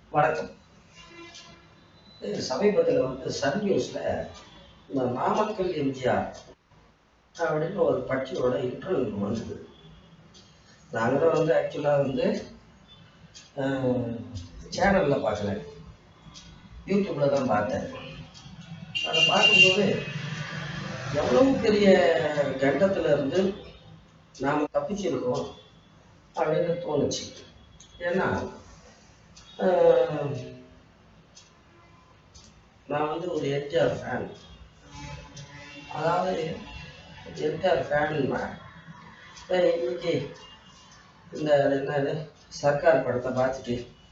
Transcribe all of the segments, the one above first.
வணக்கம் இது சமீபத்தில் வந்து சன் நியூஸில் இந்த நாமக்கல் எம்ஜிஆர் அப்படின்னு ஒரு பட்சியோட இன்டர்வியூ வந்தது நாங்களும் வந்து ஆக்சுவலாக வந்து சேனலில் பார்க்கல யூடியூப்பில் தான் பார்த்தேன் அதை பார்க்கும்போது எவ்வளவு பெரிய கண்டத்துல இருந்து நாம் தப்பிச்சிருக்கோம் அப்படின்னு தோணுச்சு ஏன்னா ஆஹ், நான் வந்து ஒரு எம்ஜிஆர் ஃபேன் அதாவது எம்ஜிஆர் ஃபேன்னா இன்னைக்கு இந்த என்னது சர்க்கார் படத்தை பார்த்துட்டு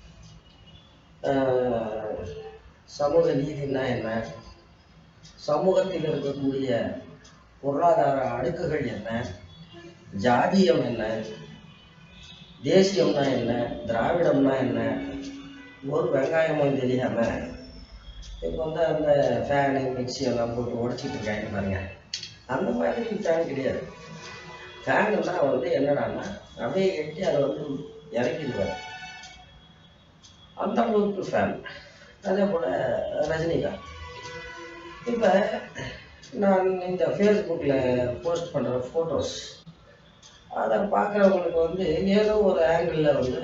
ஆஹ், சமூக நீதினா என்ன சமூகத்தில் இருக்கக்கூடிய பொருளாதார அடுக்குகள் என்ன ஜாதியம் என்ன தேசியம்னா என்ன திராவிடம்னா என்ன ஒரு வெங்காயமும் தெரியாம இப்போ வந்து அந்த ஃபேனு மிக்ஸி எல்லாம் போட்டு உடச்சிட்டு இருக்காங்க பாருங்க அந்த மாதிரி ஃபேன் கிடையாது ஃபேனுன்னா வந்து என்னடான்னா அப்படியே எட்டி அதை வந்து இறக்கிடுவார் அந்த அளவுக்கு ஃபேன் அதே போல் ரஜினிகாந்த் இப்போ நான் இந்த ஃபேஸ்புக்கில் போஸ்ட் பண்ணுற ஃபோட்டோஸ் அதை பார்க்குறவங்களுக்கு வந்து ஏதோ ஒரு ஆங்கிளில் வந்து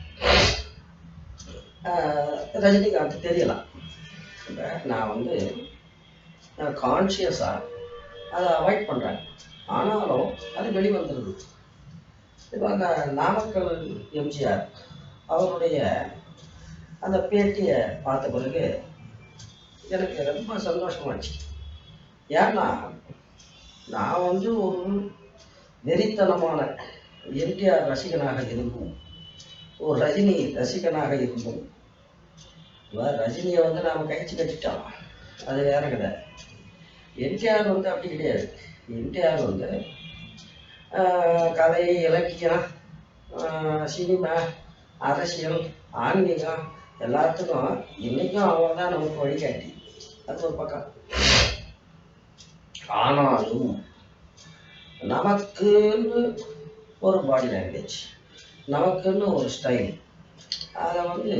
ஆஹ், ரஜினிகாந்த் தெரியலாம் இப்போ நான் வந்து கான்ஷியஸாக அதை அவாய்ட் பண்ணுறேன் ஆனாலும் அது வெளிவந்துடுது இப்போ அந்த நாமக்கல் எம்ஜிஆர் அவருடைய அந்த பேட்டியை பார்த்த பிறகு எனக்கு ரொம்ப சந்தோஷமாச்சு ஏன்னா நான் வந்து ஒரு வெறித்தனமான என்டிஆர் ரசிகனாக இருந்தும் ஒரு ரஜினி ரசிகனாக இருந்தும் இவன் ரஜினியை வந்து நாம் கழிச்சு கட்டிட்டோம் அது வேற கிடையாது என்டிஆர் வந்து அப்படி கிடையாது என்டிஆர் வந்து ஆஹ், கலை இலக்கியம் ஆஹ், சினிமா அரசியல் ஆன்மீகம் எல்லாத்துக்கும் இன்னைக்கும் அவன் தான் நமக்கு வழிகாட்டி அது ஒரு பக்கம் ஆனாலும் நமக்குன்னு ஒரு பாடி லாங்குவேஜ் நமக்குன்னு ஒரு ஸ்டைல் அதை வந்து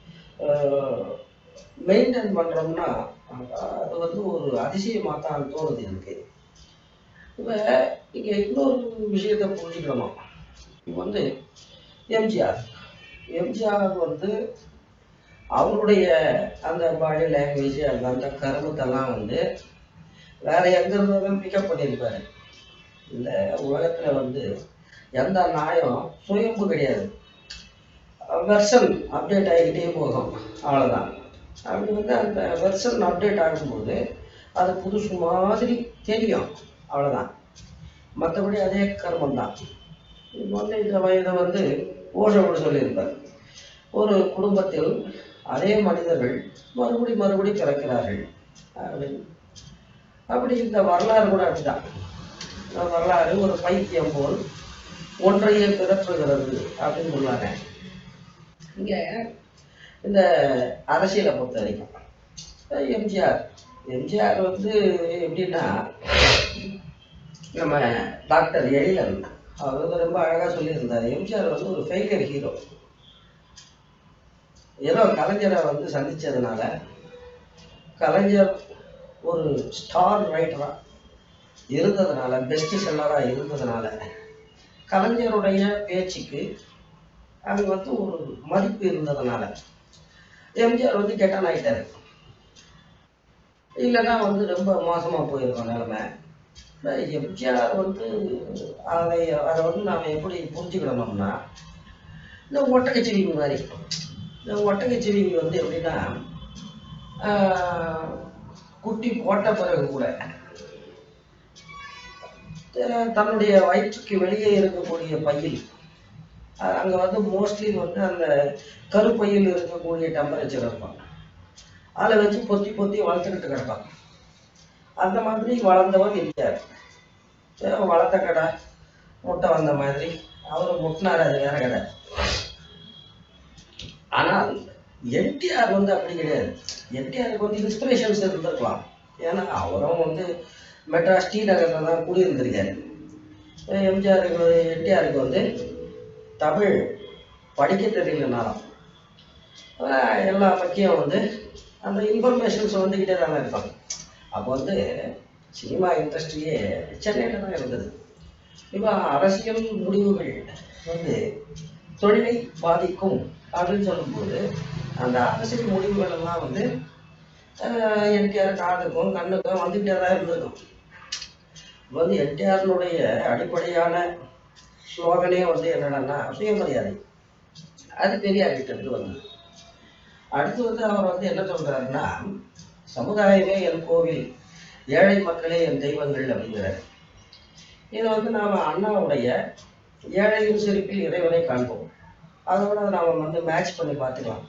மெயின்டைன் பண்ணுறோம்னா அது வந்து ஒரு அதிசயமாக தான் தோணுது எனக்கு இப்போ இங்கே இன்னொரு விஷயத்தை புரிஞ்சுக்கணும் இப்போ வந்து எம்ஜிஆர் எம்ஜிஆர் வந்து அவருடைய அந்த பாடி லாங்குவேஜ் அந்த அந்த கருமத்தெல்லாம் வந்து வேற எங்க இருந்தாலும் பிக்கப் பண்ணியிருப்பாரு இந்த உலகத்துல வந்து எந்த நாயம் சுயம்பு கிடையாது வெர்ஷன் அப்டேட் ஆகிக்கிட்டே போகும் அவ்வளோதான் அப்படி வந்து அந்த வெர்ஷன் அப்டேட் ஆகும்போது அது புதுசு மாதிரி தெரியும் அவ்வளோதான் மற்றபடி அதே கர்மம் தான் இப்போ வந்து இந்த வயதை வந்து ஓஷோடு சொல்லியிருப்பார் ஒரு குடும்பத்தில் அதே மனிதர்கள் மறுபடி மறுபடி பிறக்கிறார்கள் அப்படின்னு அப்படி இந்த வரலாறு கூட அப்படிதான் இந்த வரலாறு ஒரு பைத்தியம் போல் ஒன்றையே பிறப்புகிறது அப்படின்னு சொல்லுவாங்க இங்க இந்த அரசியலை பொறுத்த வரைக்கும் எம்ஜிஆர் எம்ஜிஆர் வந்து எப்படின்னா நம்ம டாக்டர் எழிலன் அவர் வந்து ரொம்ப அழகா சொல்லியிருந்தார் எம்ஜிஆர் வந்து ஒரு ஃபெயிலியர் ஹீரோ ஏதோ கலைஞரை வந்து சந்திச்சதுனால கலைஞர் ஒரு ஸ்டார் ரைட்டராக இருந்ததுனால பெஸ்ட் செல்லராக இருந்ததுனால கலைஞருடைய பேச்சுக்கு அங்கே வந்து ஒரு மதிப்பு இருந்ததுனால எம்ஜிஆர் வந்து கெட்டான் ஆகிட்டாரு இல்லைன்னா வந்து ரொம்ப மோசமாக போயிருக்கோம் நிலைமை இந்த எம்ஜிஆர் வந்து அதை அதை வந்து நாம் எப்படி புரிஞ்சுக்கிடணும்னா இந்த ஒட்டகச்சிவிங்கி மாதிரி இந்த ஒட்டகச்சிவிங்கி வந்து எப்படின்னா ஆஹ், குட்டி போட்ட பிறகு கூட த- தன்னுடைய வயிற்றுக்கு வெளியே இருக்கக்கூடிய பையில் அஹ் அங்க வந்து மோஸ்ட்லி வந்து அந்த கருப்பையில் இருக்கக்கூடிய டெம்பரேச்சர் இருக்கும் அதில் வச்சு பொத்தி பொத்தி வளர்த்துக்கிட்டு கிடப்பான் அந்த மாதிரி வளர்ந்தவன் எம்ஜிஆர் ஏதோ வளர்த்த கடை முட்டை வந்த மாதிரி அவர் முட்டினார் அது வேற கடை ஆனால் என்டிஆர் வந்து அப்படி கிடையாது என்டிஆருக்கு வந்து இன்ஸ்பிரேஷன்ஸ் இருந்திருக்கலாம் ஏன்னா அவரும் வந்து மெட்ராஸ் ஸ்ரீநகரில் தான் குடியிருந்திருக்காரு எம்ஜிஆருக்கு என்டிஆருக்கு வந்து தமிழ் படிக்க தெரியலனாலும் அஹ் எல்லா பற்றியும் வந்து அந்த இன்ஃபர்மேஷன்ஸ் வந்துக்கிட்டே தானே இருக்கும் அப்போ வந்து சினிமா இண்டஸ்ட்ரியே சென்னையில் தான் இருந்தது இப்போ அரசியல் முடிவுகள் வந்து தொழிலை பாதிக்கும் அப்படின்னு சொல்லும்போது அந்த அரசியல் முடிவுகள் எல்லாம் வந்து என்டிஆர் காதுக்கும் கண்ணுக்கும் வந்துக்கிட்டே தான் இருந்திருக்கும் இப்போ வந்து என்டிஆர்னுடைய அடிப்படையான ஸ்லோகனே வந்து என்னடான்னா சுயமரியாதை அது பெரியார் கிட்ட இருந்து வந்தது அடுத்து வந்து அவர் வந்து என்ன சொல்றாருன்னா சமுதாயமே என் கோவில் ஏழை மக்களே என் தெய்வங்கள் அப்படிங்கிறார் இதை வந்து நாம் அண்ணாவுடைய ஏழையின் சிரிப்பில் இறைவனை காண்போம் அதோட நாம் வந்து மேட்ச் பண்ணி பார்த்துக்கலாம்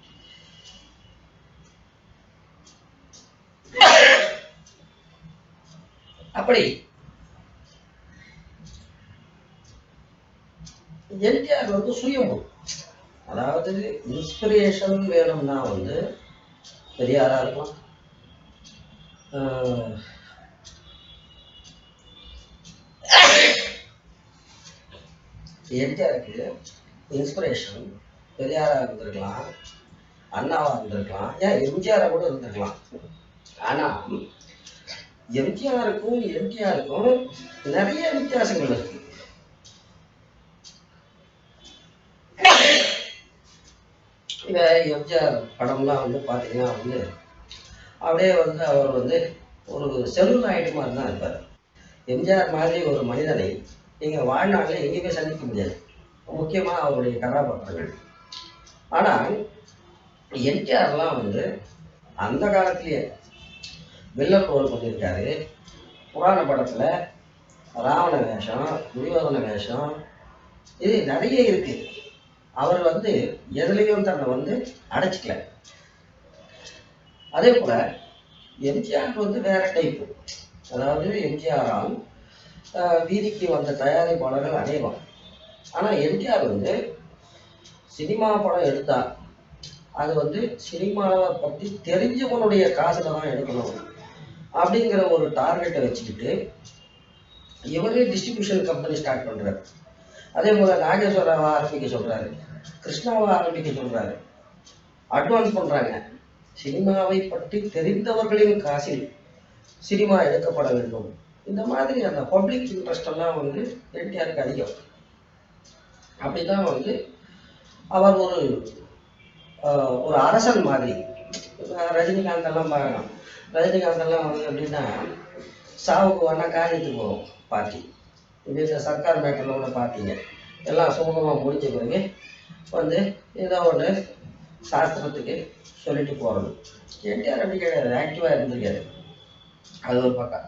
அப்படி என்டிஆர் வந்து சுயம்பு அதாவது இன்ஸ்பிரேஷன் வேணும்னா வந்து பெரியாரா இருக்கலாம் ஆஹ் என்டிஆருக்கு இன்ஸ்பிரேஷன் பெரியாரா இருந்திருக்கலாம் அண்ணாவா இருந்திருக்கலாம் ஏன் எம்ஜிஆரா கூட இருந்திருக்கலாம் ஆனா எம்ஜிஆருக்கும் என்டிஆருக்கும் நிறைய வித்தியாசங்கள் இருக்கு இந்த எம்ஜிஆர் படம்லாம் வந்து பார்த்தீங்கன்னா வந்து அப்படியே வந்து அவர் வந்து ஒரு செல்லுலாய்டு மாதிரி தான் இருப்பார் எம்ஜிஆர் மாதிரி ஒரு மனிதனை நீங்கள் வாழ்நாளில் எங்கேயுமே சந்திக்க முடியாது முக்கியமாக அவருடைய கதாபாத்திரங்கள் ஆனால் என்டிஆர்லாம் வந்து அந்த காலத்திலேயே வில்லன் ரோல் பண்ணியிருக்காரு புராண படத்தில் ராவண வேஷம் துரியோதன வேஷம் இது நிறைய இருக்கு அவர் வந்து எதுலேயும் தன்னை வந்து அடைச்சிக்கல அதே போல எம்ஜிஆர் வந்து வேற டைப்பு அதாவது எம்ஜிஆரால் ஆஹ், வீதிக்கு வந்த தயாரிப்பாளர்கள் அநேகம் ஆனால் எம்ஜிஆர் வந்து சினிமா படம் எடுத்தா அது வந்து சினிமாவை பற்றி தெரிஞ்சவனுடைய காசுல தான் எடுக்கணும் அப்படிங்கிற ஒரு டார்கெட்டை வச்சுக்கிட்டு இவரே டிஸ்ட்ரிபியூஷன் கம்பெனி ஸ்டார்ட் பண்றாரு அதே போல நாகேஸ்வராவை ஆரம்பிக்க சொல்றாரு கிருஷ்ணாவை ஆரம்பிக்க சொல்றாரு அட்வான்ஸ் பண்றாங்க சினிமாவை பற்றி தெரிந்தவர்களின் காசில் சினிமா எடுக்கப்பட வேண்டும் இந்த மாதிரி அந்த பப்ளிக் இன்ட்ரெஸ்ட் எல்லாம் வந்து என்டிஆருக்கு அதிகம் அப்படிதான் வந்து அவர் ஒரு ஆஹ், ஒரு அரசன் மாதிரி அஹ் ரஜினிகாந்த் எல்லாம் பார்க்கலாம் ரஜினிகாந்த் எல்லாம் வந்து எப்படின்னா சாவுக்கு வேணா காரியத்துக்கு போகும் பார்ட்டி இது இந்த சர்க்கார் மேட்டரில் கூட பார்த்தீங்க எல்லாம் சுமூகமாக முடிஞ்ச பிறகு வந்து ஏதோ ஒன்று சாஸ்திரத்துக்கு சொல்லிட்டு போகிறது என்டிஆர் அப்படி கிடையாது ஆக்டிவாக இருந்திருக்காரு அது ஒரு பக்கம்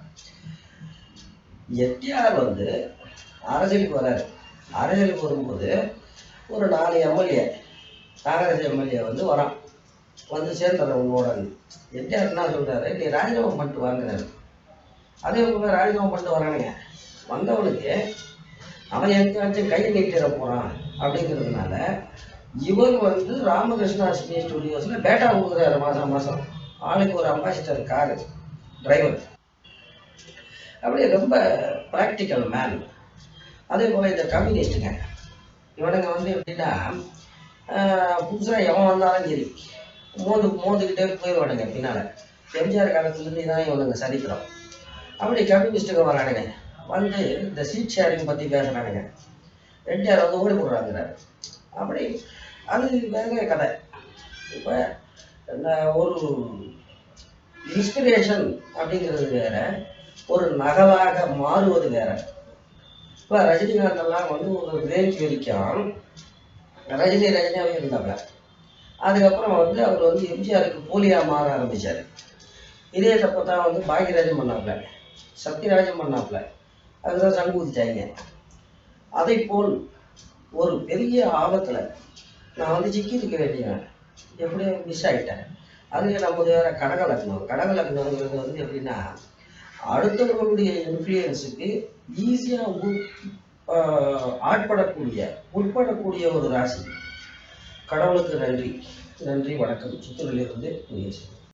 என்டிஆர் வந்து அரசியலுக்கு வராரு அரசியலுக்கு வரும்போது ஒரு நாலு எம்எல்ஏ காங்கிரஸ் எம்எல்ஏ வந்து வரான் வந்து சேர்ந்துடுறேன் உங்களோட என்டிஆர் என்ன சொல்றாரு நீ ராஜினாமா பண்ணிட்டு வாங்குறாரு அதே போல ராஜினாமா பண்ணிட்டு வரானுங்க வந்தவனுக்கு அவன் எங்கேயாச்சும் கை நீட்டிட போறான் அப்படிங்கிறதுனால இவர் வந்து ராமகிருஷ்ணா சினி ஸ்டுடியோஸ்ல பேட்டா கொடுக்குறாரு மாசம் மாசம் ஆளுக்கு ஒரு அம்பாசிடர் காரு டிரைவர் அப்படியே ரொம்ப ப்ராக்டிக்கல் மேன் அதே போல இந்த கம்யூனிஸ்ட்டுங்க இவனுங்க வந்து எப்படின்னா ஆஹ் புதுசா எவன் வந்தாலும் சரி மோது மோதுக்கிட்டே போயிடுவானுங்க பின்னால எம்ஜிஆர் காலத்துலேருந்து தான் இவனுங்க சரித்திரம் அப்படி கம்யூனிஸ்ட்டுங்க வரானுங்க வந்து இந்த சீட் ஷேரிங் பற்றி பேசுறானுங்க என்டிஆர் வந்து ஓடி போடுறாங்கிறாரு அப்படி அது வேற கதை இப்போ ஒரு இன்ஸ்பிரேஷன் அப்படிங்கிறது வேற ஒரு நகலாக மாறுவது வேற இப்போ ரஜினிகாந்த் எல்லாம் வந்து ஒரு ரேஞ்ச் வரைக்கும் ரஜினி ரஜினியாவே இருந்தாங்க அதுக்கப்புறம் வந்து அவர் வந்து எம்ஜிஆருக்கு போலியா மாற ஆரம்பிச்சாரு இதே தப்பை தான் வந்து பாக்யராஜன் பண்ணாப்புல சத்யராஜன் பண்ணாப்புல அதுதான் சங்கு ஊதிச்சாங்க அதை போல் ஒரு பெரிய ஆபத்துல நான் வந்து சிக்கி இருக்க வேண்டியவன் எப்படியோ மிஸ் ஆயிட்டேன் அதுல நமது வேற கடக லக்னம் கடக லக்னங்கிறது வந்து எப்படின்னா அடுத்தவர்களுடைய இன்ஃப்ளூயன்ஸுக்கு ஈஸியாக ஆட்படக்கூடிய உட்படக்கூடிய ஒரு ராசி கடவுளுக்கு நன்றி நன்றி வணக்கம் சித்தூரிலிருந்து முயற்சி